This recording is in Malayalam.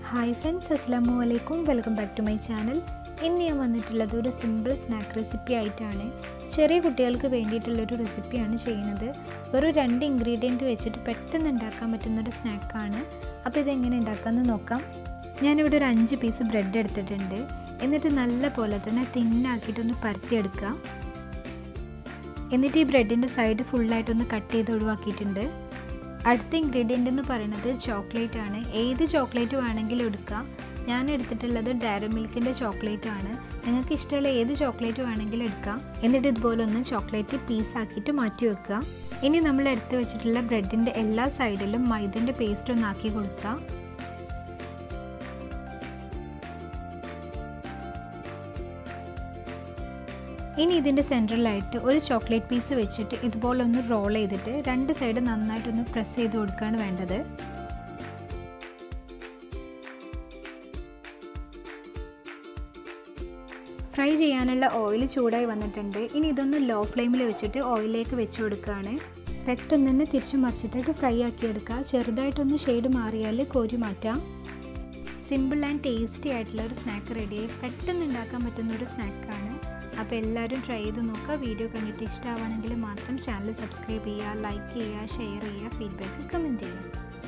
ഹായ് ഫ്രണ്ട്സ് അസ്സാമു അലൈക്കും welcome back to my channel ഇന്ന് ഞാൻ വന്നിട്ടുള്ളത് ഒരു സിമ്പിൾ സ്നാക്ക് റെസിപ്പി ആയിട്ടാണ് ചെറിയ കുട്ടികൾക്ക് വേണ്ടിയിട്ടുള്ളൊരു റെസിപ്പിയാണ് ചെയ്യുന്നത് വെറും രണ്ട് ഇൻഗ്രീഡിയൻറ്റ് വെച്ചിട്ട് പെട്ടെന്ന് ഉണ്ടാക്കാൻ പറ്റുന്നൊരു സ്നാക്കാണ് അപ്പോൾ ഇതെങ്ങനെ ഉണ്ടാക്കാമെന്ന് നോക്കാം ഞാനിവിടെ ഒരു അഞ്ച് പീസ് ബ്രെഡ് എടുത്തിട്ടുണ്ട് എന്നിട്ട് നല്ല പോലെ തന്നെ തിന്നാക്കിയിട്ടൊന്ന് പരത്തിയെടുക്കുക എന്നിട്ട് ഈ ബ്രെഡിൻ്റെ സൈഡ് ഫുള്ളായിട്ടൊന്ന് കട്ട് ചെയ്ത് ഒഴിവാക്കിയിട്ടുണ്ട് അടുത്ത ഇൻഗ്രീഡിയൻ്റ് എന്ന് പറയുന്നത് ചോക്ലേറ്റ് ആണ് ഏത് ചോക്ലേറ്റ് വേണമെങ്കിലും എടുക്കാം ഞാൻ എടുത്തിട്ടുള്ളത് ഡയറി മിൽക്കിൻ്റെ ചോക്ലേറ്റ് ആണ് നിങ്ങൾക്ക് ഇഷ്ടമുള്ള ഏത് ചോക്ലേറ്റ് വേണമെങ്കിലും എടുക്കാം എന്നിട്ട് ഇതുപോലെ ഒന്ന് ചോക്ലേറ്റ് പീസ് ആക്കിയിട്ട് മാറ്റി വെക്കുക ഇനി നമ്മൾ എടുത്തു വെച്ചിട്ടുള്ള ബ്രെഡിൻ്റെ എല്ലാ സൈഡിലും മൈദൻ്റെ പേസ്റ്റ് ഒന്ന് ആക്കി കൊടുക്കുക ഇനി ഇതിൻ്റെ സെൻറ്ററിലായിട്ട് ഒരു ചോക്ലേറ്റ് പീസ് വെച്ചിട്ട് ഇതുപോലെ ഒന്ന് റോൾ ചെയ്തിട്ട് രണ്ട് സൈഡ് നന്നായിട്ടൊന്ന് പ്രസ് ചെയ്ത് കൊടുക്കുകയാണ് വേണ്ടത് ഫ്രൈ ചെയ്യാനുള്ള ഓയിൽ ചൂടായി വന്നിട്ടുണ്ട് ഇനി ഇതൊന്ന് ലോ ഫ്ലെയിമിൽ വെച്ചിട്ട് ഓയിലേക്ക് വെച്ച് കൊടുക്കുകയാണ് പെട്ടെന്ന് തന്നെ തിരിച്ചു മറിച്ചിട്ടിട്ട് ഫ്രൈ ആക്കി എടുക്കുക ചെറുതായിട്ടൊന്ന് ഷെയ്ഡ് മാറിയാൽ കോരി മാറ്റാം സിമ്പിൾ ആൻഡ് ടേസ്റ്റി ആയിട്ടുള്ള ഒരു സ്നാക്ക് റെഡിയായി പെട്ടെന്ന് ഉണ്ടാക്കാൻ പറ്റുന്ന ഒരു സ്നാക്കാണ് അപ്പോൾ എല്ലാവരും ട്രൈ ചെയ്ത് നോക്കുക വീഡിയോ കണ്ടിട്ട് ഇഷ്ടമാണെങ്കിൽ മാത്രം ചാനൽ സബ്സ്ക്രൈബ് ചെയ്യുക ലൈക്ക് ചെയ്യുക ഷെയർ ചെയ്യുക ഫീഡ്ബാക്ക് കമൻറ്റ് ചെയ്യുക